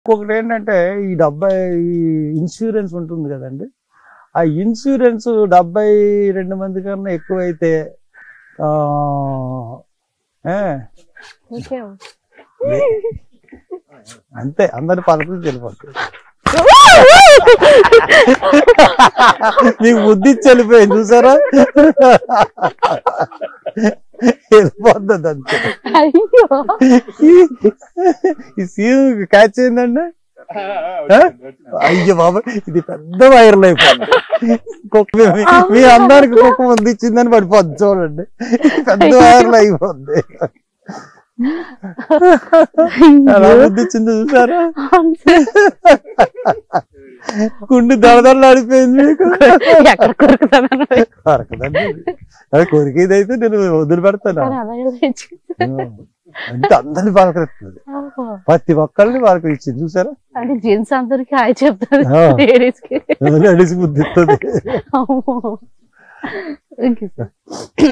ఇంకొకటి ఏంటంటే ఈ డెబ్బై ఈ ఇన్సూరెన్స్ ఉంటుంది కదండి ఆ ఇన్సూరెన్స్ డెబ్బై రెండు మంది కన్నా ఎక్కువైతే ఆ, ఏ, ఇంకేం అంతే అందరి పలకలు తెలిపోతుంది మీకు బుద్ధి ఇచ్చి వెళ్ళిపోయింది చూసారా వెళ్ళిపోతుంది అంతే అయ్యో ఈ సీన్ క్యాచ్ అయిందండి ఆ? అయ్యో బాబా ఇది పెద్ద వైరల్ అయిపోయింది కుక్క మీ- మీ అందరికి కుక్క ముందు ఇచ్చిందని పడిపోద్ది చూడండి పెద్ద వైరల్ అయిపోద్ది ఎలా ముద్దు ఇచ్చింది చూసారా గుండె దడదడలాడిపోయింది మీకు ఎక్కడ కొరుకుతానని దొరకదండి అది కొరికేది అయితే నేను వదిలిపెడతాను కానీ అలా ఎలా ఇచ్చింది? అంటే అందరిని పలకరిస్తుంది ఓహో. ప్రతి ఒక్కరిని పలకరించింది చూసారా అంటే జీన్స్ అందరికి హాయ్ చెప్తాను ఆ. లేడీస్ కి అడిసి బుద్ధి ఇస్తుంది అమ్మో. Okay sir